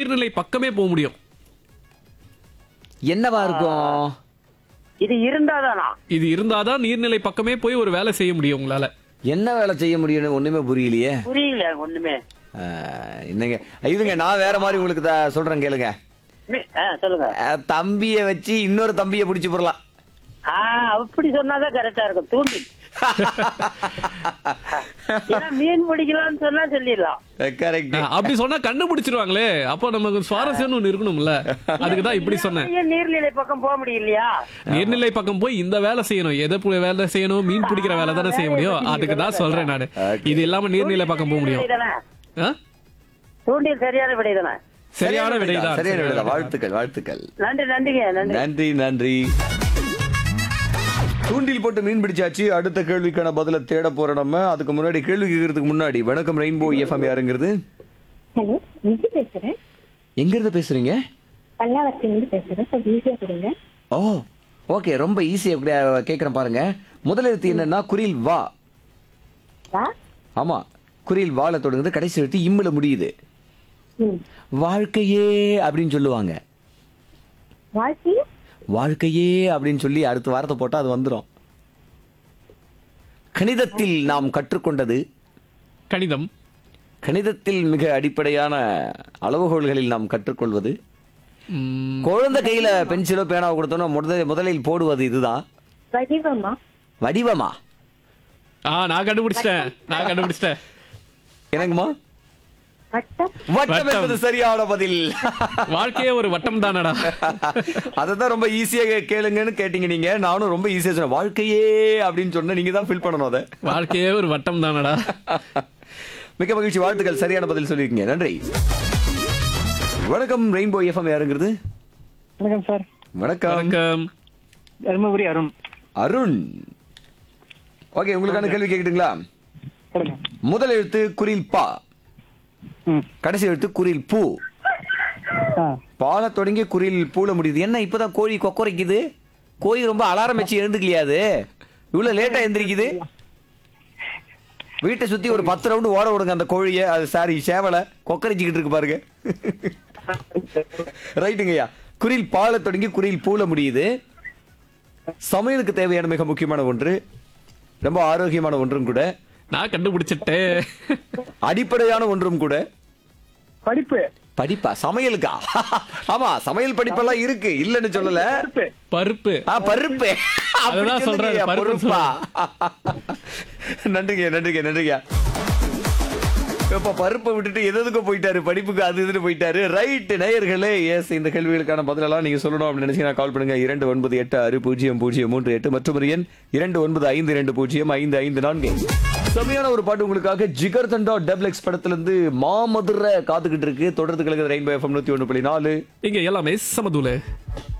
நீர்நிலை பக்கமே போக முடியும் என்னவா இருக்கும் இது இருந்தாதானா இது இருந்தாதான் நீர்நிலை பக்கமே போய் ஒரு வேலை செய்ய முடியும் உங்களால என்ன வேலை செய்ய முடியும்னு ஒண்ணுமே புரியலையே புரியல ஒண்ணுமே ஆஹ், என்னங்க இதுங்க நான் வேற மாதிரி உங்களுக்கு த- சொல்றேன் கேளுங்க மி- ஆ, சொல்லுங்க ஆஹ், தம்பிய வச்சு இன்னொரு தம்பிய பிடிச்சு போடலாம் ஆ அப்படி சொன்னாதான் கரெக்டா இருக்கும் தூண்டி ஏன்னா மீன் பிடிக்கலாம்னு சொன்னா சொல்லிடலாம் கரெக்ட் ஆ, அப்படி சொன்னா கண்டுபிடிச்சிருவாங்களே அப்போ நமக்கு சுவாரஸ்யம்னு ஒண்ணு இருக்கணும்ல அதுக்கு தான் இப்படி சொன்னேன் ஏன் நீர்நிலை பக்கம் போக முடியலையா நீர்நிலை பக்கம் போய் இந்த வேலை செய்யணும் எதை பு- வேலை செய்யணும் மீன் பிடிக்கிற வேலை தானே செய்ய முடியும் அதுக்கு தான் சொல்றேன் நானு இது இல்லாம நீர்நிலை பக்கம் போக முடியும் விடைதானே? ஆ? தூண்டில் சரியான விடை தானே சரியான விடைதான் சரியான விடைதான் வாழ்த்துக்கள் வாழ்த்துக்கள் நன்றி நன்றிங்க நன்றி நன்றி நன்றி தூண்டில் போட்டு மீன் பிடிச்சாச்சு அடுத்த கேள்விக்கான பதில தேட போறோம் நம்ம அதுக்கு முன்னாடி கேள்வி கேட்கறதுக்கு முன்னாடி வணக்கம் ரெயின்போ எஃப்எம் யாருங்கிறது ஹலோ விஜி பேசுறேன் எங்க இருந்து பேசுறீங்க பல்லாவரத்துலேருந்து பேசுறேன் கொஞ்சம் ஈஸியா கொடுங்க ஓ ஓகே ரொம்ப ஈஸியா கேக்குறேன் பாருங்க முதல் எழுத்து என்னன்னா குரில் வா வா ஆமா குரில் வால தொடங்குது கடைசி எழுத்து இம்முல முடியுது ம் வாழ்க்கையே அப்படின்னு சொல்லுவாங்க வாழ்க்கை வாழ்க்கையே அப்படின்னு சொல்லி அடுத்த வாரத்தை போட்டா அது வந்துடும் கணிதத்தில் நாம் கற்றுக்கொண்டது கணிதம் கணிதத்தில் மிக அடிப்படையான அளவுகோல்களில் நாம் கற்றுக்கொள்வது ம், குழந்தை கையில பென்சிலோ பேனாவோ கொடுத்தோம்னா முதல் முதலில் போடுவது இதுதான் வடிவமா வடிவமா ஆ நான் கண்டுபிடிச்சிட்டேன் நான் கண்டுபிடிச்சிட்டேன் எனக்குமா வட்டம் வட்டம் வட்டம். என்பது சரியான பதில் வாழ்க்கையே ஒரு வட்டம் தானடா அததான் ரொம்ப ஈஸியா கேளுங்கன்னு கேட்டீங்க நீங்க நானும் ரொம்ப ஈஸியா சொன்னேன் வாழ்க்கையே அப்படின்னு சொன்ன நீங்க தான் ஃபில் பண்ணணும் அதை வாழ்க்கையே ஒரு வட்டம் தானடா மிக்க மகிழ்ச்சி வாழ்த்துக்கள் சரியான பதில் சொல்லியிருக்கீங்க நன்றி வணக்கம் ரெயின்போ எஃப்எம் யாருங்கிறது வணக்கம் சார் வணக்கம் வணக்கம் தருமபுரி அருண் அருண் ஓகே உங்களுக்கான கேள்வி கேட்குறீங்களா சொல்லுங்க முதல் எழுத்து குரில் பா ம் கடைசி எழுத்து குரில் பூ ஆ பால தொடங்கி குரில் பூல முடியுது என்ன இப்பதான் கோழி கொக்கரைக்குது கோழி ரொம்ப அலாரம் வச்சு எழுந்துக்கலையா அது இவ்வளவு லேட்டா எந்திரிக்குது வீட்டை சுத்தி ஒரு பத்து ரவுண்டு ஓட விடுங்க அந்த கோழியை அது சாரி சேவலை கொக்கரிச்சுக்கிட்டு இருக்கு பாருங்க ரைட்டுங்கய்யா குரில் பால தொடங்கி குரில் பூல முடியுது சமையலுக்கு தேவையான மிக முக்கியமான ஒன்று ரொம்ப ஆரோக்கியமான ஒன்றும் கூட நான் கண்டுபிடிச்சிட்டேன் அடிப்படையான ஒன்றும் கூட படிப்பு படிப்பா சமையலுக்கா ஆமா சமையல் படிப்பெல்லாம் இருக்கு இல்லன்னு சொல்லல படிப்பு பருப்பு ஆ, பருப்பு அப்படி அதுதான் சொல்றேன், சொல்லுங்கய்யா, பருப்பு பொறுப்பா நன்றிங்க நன்றிங்க நன்றிங்க இப்ப பருப்பை விட்டுட்டு எது எதுக்கோ போயிட்டாரு படிப்புக்கு அது இதுன்னு போயிட்டாரு ரைட் நேயர்களே எஸ் இந்த கேள்விகளுக்கான பதிலெல்லாம் நீங்க சொல்லணும் அப்படின்னு நினைச்சீங்கன்னா கால் பண்ணுங்க இரண்டு ஒன்பது எட்டு ஆறு பூஜ்ஜியம் பூஜ்ஜியம் மூன்று எட்டு மற்றும் ஒரு எண் இரண்டு ஒன்பது ஐந்து இரண்டு பூஜ்ஜியம் ஐந்து ஐந்து நான்கு செம்மையான ஒரு பாட்டு உங்களுக்காக ஜிகர் தண்டா டெப்ளெக்ஸ் படத்துல இருந்து மாமதுரை காத்துக்கிட்டு இருக்கு தொடர்ந்து கலகுது ரெயின்போ எஃப்எம் நூத்தி ஒன்று புள்ளி நாலு இங்க எல்லாமே சமதூல